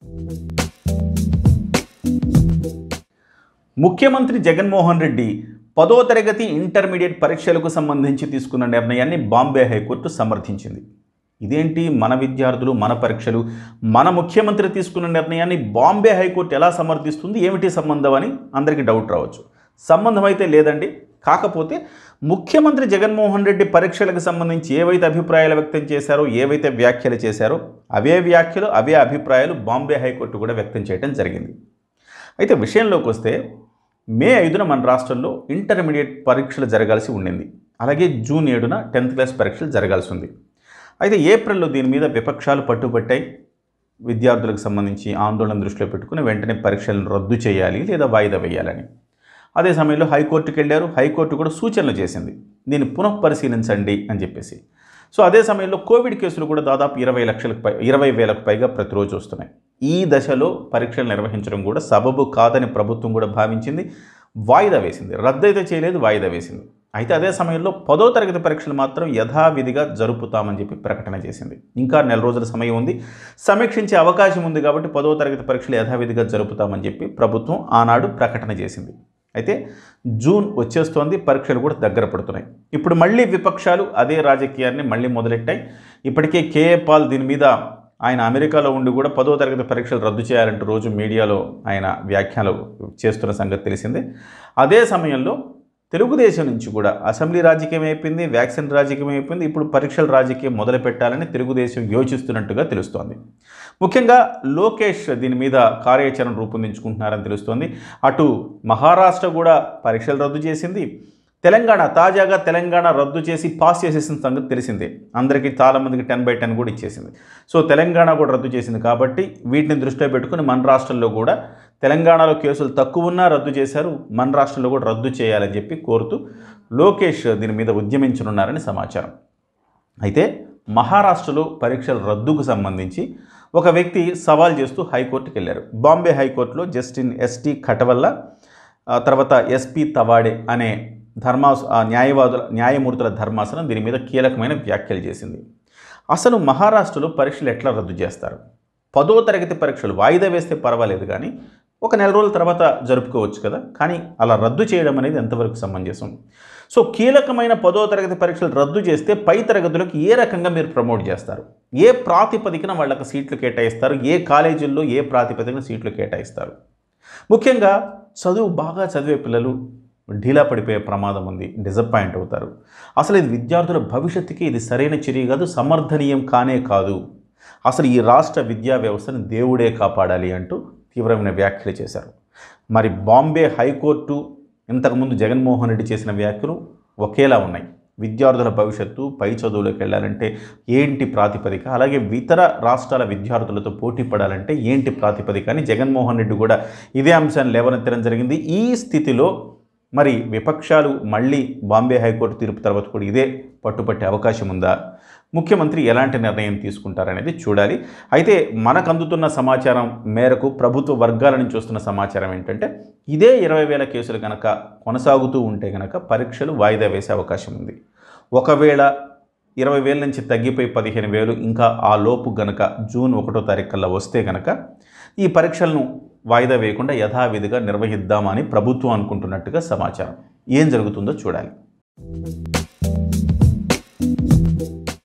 ముఖ్యమంత్రి జగన్మోహన్ రెడ్డి పదో తరగతి ఇంటర్మీడియట్ పరీక్షలకు సంబంధించి తీసుకున్న నిర్ణయాన్ని బాంబే హైకోర్టు సమర్థించింది ఇదేంటి మన విద్యార్థులు మన పరీక్షలు మన ముఖ్యమంత్రి తీసుకున్న నిర్ణయాన్ని బాంబే హైకోర్టు ఎలా సమర్థిస్తుంది ఏమిటి సంబంధం అని అందరికీ డౌట్ రావచ్చు సంబంధం అయితే లేదండి కాకపోతే ముఖ్యమంత్రి జగన్మోహన్ రెడ్డి పరీక్షలకు సంబంధించి ఏవైతే అభిప్రాయాలు వ్యక్తం చేశారో ఏవైతే వ్యాఖ్యలు చేశారో అవే వ్యాఖ్యలు అవే అభిప్రాయాలు బాంబే హైకోర్టు కూడా వ్యక్తం చేయడం జరిగింది అయితే విషయంలోకి వస్తే మే ఐదున మన రాష్ట్రంలో ఇంటర్మీడియట్ పరీక్షలు జరగాల్సి ఉండింది అలాగే జూన్ ఏడున టెన్త్ క్లాస్ పరీక్షలు జరగాల్సి ఉంది అయితే ఏప్రిల్లో దీని మీద విపక్షాలు పట్టుబట్టాయి విద్యార్థులకు సంబంధించి ఆందోళన దృష్టిలో పెట్టుకుని వెంటనే పరీక్షలను రద్దు చేయాలి లేదా వాయిదా వేయాలని అదే సమయంలో హైకోర్టుకి వెళ్ళారు హైకోర్టు కూడా సూచనలు చేసింది దీన్ని పునఃపరిశీలించండి అని చెప్పేసి సో అదే సమయంలో కోవిడ్ కేసులు కూడా దాదాపు ఇరవై లక్షలకు పై ఇరవై వేలకు పైగా ప్రతిరోజు వస్తున్నాయి ఈ దశలో పరీక్షలు నిర్వహించడం కూడా సబబు కాదని ప్రభుత్వం కూడా భావించింది వాయిదా వేసింది రద్దు అయితే చేయలేదు వాయిదా వేసింది అయితే అదే సమయంలో పదో తరగతి పరీక్షలు మాత్రం యథావిధిగా జరుపుతామని చెప్పి ప్రకటన చేసింది ఇంకా నెల రోజుల సమయం ఉంది సమీక్షించే అవకాశం ఉంది కాబట్టి పదో తరగతి పరీక్షలు యథావిధిగా జరుపుతామని చెప్పి ప్రభుత్వం ఆనాడు ప్రకటన చేసింది అయితే జూన్ వచ్చేస్తోంది పరీక్షలు కూడా దగ్గర పడుతున్నాయి ఇప్పుడు మళ్ళీ విపక్షాలు అదే రాజకీయాన్ని మళ్ళీ మొదలెట్టాయి ఇప్పటికే కేఏ పాల్ దీని మీద ఆయన అమెరికాలో ఉండి కూడా పదో తరగతి పరీక్షలు రద్దు చేయాలంటూ రోజు మీడియాలో ఆయన వ్యాఖ్యలు చేస్తున్న సంగతి తెలిసిందే అదే సమయంలో తెలుగుదేశం నుంచి కూడా అసెంబ్లీ రాజకీయం అయిపోయింది వ్యాక్సిన్ రాజకీయం అయిపోయింది ఇప్పుడు పరీక్షల రాజకీయం మొదలు పెట్టాలని తెలుగుదేశం యోచిస్తున్నట్టుగా తెలుస్తోంది ముఖ్యంగా లోకేష్ దీని మీద కార్యాచరణ రూపొందించుకుంటున్నారని తెలుస్తోంది అటు మహారాష్ట్ర కూడా పరీక్షలు రద్దు చేసింది తెలంగాణ తాజాగా తెలంగాణ రద్దు చేసి పాస్ చేసేసిన సంగతి తెలిసిందే అందరికీ చాలామందికి టెన్ బై టెన్ కూడా ఇచ్చేసింది సో తెలంగాణ కూడా రద్దు చేసింది కాబట్టి వీటిని దృష్టిలో పెట్టుకుని మన రాష్ట్రంలో కూడా తెలంగాణలో కేసులు తక్కువ ఉన్నా రద్దు చేశారు మన రాష్ట్రంలో కూడా రద్దు చేయాలని చెప్పి కోరుతూ లోకేష్ దీని మీద ఉద్యమించనున్నారని సమాచారం అయితే మహారాష్ట్రలో పరీక్షల రద్దుకు సంబంధించి ఒక వ్యక్తి సవాల్ చేస్తూ హైకోర్టుకి వెళ్ళారు బాంబే హైకోర్టులో జస్టిన్ ఎస్టీ ఖటవల్ల ఆ తర్వాత ఎస్పి తవాడే అనే ధర్మా ఆ న్యాయవాదుల న్యాయమూర్తుల ధర్మాసనం దీని మీద కీలకమైన వ్యాఖ్యలు చేసింది అసలు మహారాష్ట్రలో పరీక్షలు ఎట్లా రద్దు చేస్తారు పదో తరగతి పరీక్షలు వాయిదా వేస్తే పర్వాలేదు కానీ ఒక నెల రోజుల తర్వాత జరుపుకోవచ్చు కదా కానీ అలా రద్దు చేయడం అనేది ఎంతవరకు సమంజసం సో కీలకమైన పదో తరగతి పరీక్షలు రద్దు చేస్తే పై తరగతులకు ఏ రకంగా మీరు ప్రమోట్ చేస్తారు ఏ ప్రాతిపదికన వాళ్ళకి సీట్లు కేటాయిస్తారు ఏ కాలేజీల్లో ఏ ప్రాతిపదికన సీట్లు కేటాయిస్తారు ముఖ్యంగా చదువు బాగా చదివే పిల్లలు ఢీలా పడిపోయే ప్రమాదం ఉంది డిసప్పాయింట్ అవుతారు అసలు ఇది విద్యార్థుల భవిష్యత్తుకి ఇది సరైన చర్య కాదు సమర్థనీయం కానే కాదు అసలు ఈ రాష్ట్ర విద్యా వ్యవస్థను దేవుడే కాపాడాలి అంటూ తీవ్రమైన వ్యాఖ్యలు చేశారు మరి బాంబే హైకోర్టు ఇంతకుముందు జగన్మోహన్ రెడ్డి చేసిన వ్యాఖ్యలు ఒకేలా ఉన్నాయి విద్యార్థుల భవిష్యత్తు పై చదువులకు వెళ్ళాలంటే ఏంటి ప్రాతిపదిక అలాగే ఇతర రాష్ట్రాల విద్యార్థులతో పోటీ పడాలంటే ఏంటి ప్రాతిపదిక అని జగన్మోహన్ రెడ్డి కూడా ఇదే అంశాన్ని లేవనెత్తడం జరిగింది ఈ స్థితిలో మరి విపక్షాలు మళ్ళీ బాంబే హైకోర్టు తీర్పు తర్వాత కూడా ఇదే పట్టుపట్టే అవకాశం ఉందా ముఖ్యమంత్రి ఎలాంటి నిర్ణయం తీసుకుంటారనేది చూడాలి అయితే మనకు అందుతున్న సమాచారం మేరకు ప్రభుత్వ వర్గాల నుంచి వస్తున్న సమాచారం ఏంటంటే ఇదే ఇరవై వేల కేసులు కనుక కొనసాగుతూ ఉంటే కనుక పరీక్షలు వాయిదా వేసే అవకాశం ఉంది ఒకవేళ ఇరవై వేల నుంచి తగ్గిపోయి పదిహేను వేలు ఇంకా ఆ లోపు గనక జూన్ ఒకటో తారీఖు కల్లా వస్తే గనక ఈ పరీక్షలను వాయిదా వేయకుండా యథావిధిగా నిర్వహిద్దామని ప్రభుత్వం అనుకుంటున్నట్టుగా సమాచారం ఏం జరుగుతుందో చూడాలి